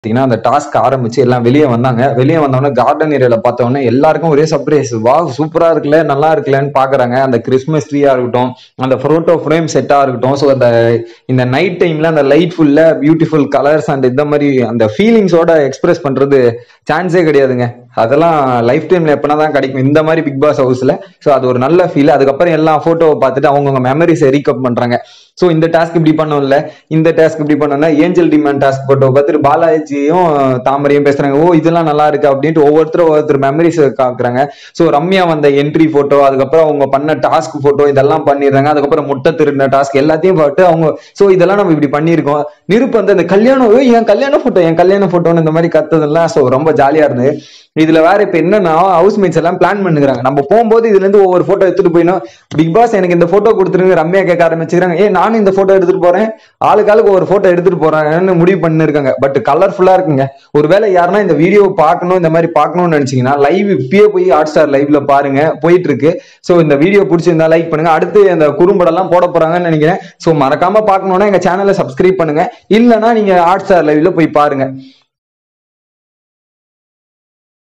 பார்த்தீங்கன்னா அந்த டாஸ்க் ஆரம்பிச்சு எல்லாம் வெளியே வந்தாங்க வெளியே வந்தோடனே கார்டன் ஏரியால பார்த்தோன்னே எல்லாருக்கும் ஒரே சர்ப்ரைஸ் வா சூப்பரா இருக்குல்ல நல்லா இருக்குல்லன்னு பாக்குறாங்க அந்த கிறிஸ்மஸ் ட்ரீயா இருக்கட்டும் அந்த போட்டோ ஃப்ரேம் செட்டா இருக்கட்டும் ஸோ அந்த இந்த நைட் டைம்ல அந்த லைட் ஃபுல்ல பியூட்டிஃபுல் கலர்ஸ் அண்ட் இந்த மாதிரி அந்த ஃபீலிங்ஸோட எக்ஸ்பிரஸ் பண்றது சான்ஸே கிடையாதுங்க அதெல்லாம் லைஃப் டைம்ல எப்பனா தான் கிடைக்கும் இந்த மாதிரி பிக் பாஸ் ஹவுஸ்ல ஸோ அது ஒரு நல்ல ஃபீல் அதுக்கப்புறம் எல்லா போட்டோவை பார்த்துட்டு அவங்கவுங்க மெமரிஸை ரீகப் பண்றாங்க ஸோ இந்த டாஸ்க் இப்படி பண்ணோம்ல இந்த டாஸ்க் இப்படி பண்ணோம்ல ஏஞ்சல் டிமாண்ட் டாஸ்க் போட்டோ பார்த்துட்டு பாலாஜியும் தாமரையும் பேசுறாங்க ஓ இதெல்லாம் நல்லா இருக்கு அப்படின்ட்டு ஒவ்வொருத்தரும் ஒவ்வொருத்தர் மெமரிஸ் காக்குறாங்க ஸோ ரம்யா வந்த என்ட்ரி போட்டோ அதுக்கப்புறம் அவங்க பண்ண டாஸ்க் போட்டோ இதெல்லாம் பண்ணிடுறாங்க அதுக்கப்புறம் முட்டை திருடின டாஸ்க் எல்லாத்தையும் பார்த்து அவங்க ஸோ இதெல்லாம் நம்ம இப்படி பண்ணியிருக்கோம் நிருப்பு வந்து இந்த கல்யாணம் "ஏய், என் கல்யாண போட்டோ என் கல்யாண போட்டோன்னு இந்த மாதிரி கத்ததெல்லாம் ஸோ ரொம்ப ஜாலியா இருந்தது இதுல வேற இப்ப என்னன்னா ஹவுஸ் மேட்ஸ் எல்லாம் பிளான் பண்ணுகிறாங்க நம்ம போகும்போது இதுல இருந்து ஒவ்வொரு போட்டோ எடுத்துட்டு போயிடும் பிக் பாஸ் எனக்கு இந்த போட்டோ கொடுத்துருங்க ரம்யா கேட்க ஆரம்பிச்சுக்கிறாங்க ஏ நானும் இந்த போட்டோ எடுத்துட்டு போறேன் ஆளுக்கு ஆளுக்கு ஒரு போட்டோ எடுத்துட்டு போறாங்கன்னு முடிவு பண்ணிருக்காங்க பட் கலர்ஃபுல்லா இருக்குங்க ஒருவேளை யாருன்னா இந்த வீடியோ பார்க்கணும் இந்த மாதிரி பார்க்கணும்னு நினைச்சீங்கன்னா லைவ் இப்பயே போய் ஹாட் ஸ்டார் லைவ்ல பாருங்க போயிட்டு இருக்கு சோ இந்த வீடியோ பிடிச்சிருந்தா லைக் பண்ணுங்க அடுத்து அந்த குறும்படம் எல்லாம் போட போறாங்கன்னு நினைக்கிறேன் சோ மறக்காம பார்க்கணும்னா எங்க சேனலை சப்ஸ்கிரைப் பண்ணுங்க இல்லைன்னா நீங்க ஹாட் ஸ்டார் லைவ்ல போய் பாருங்க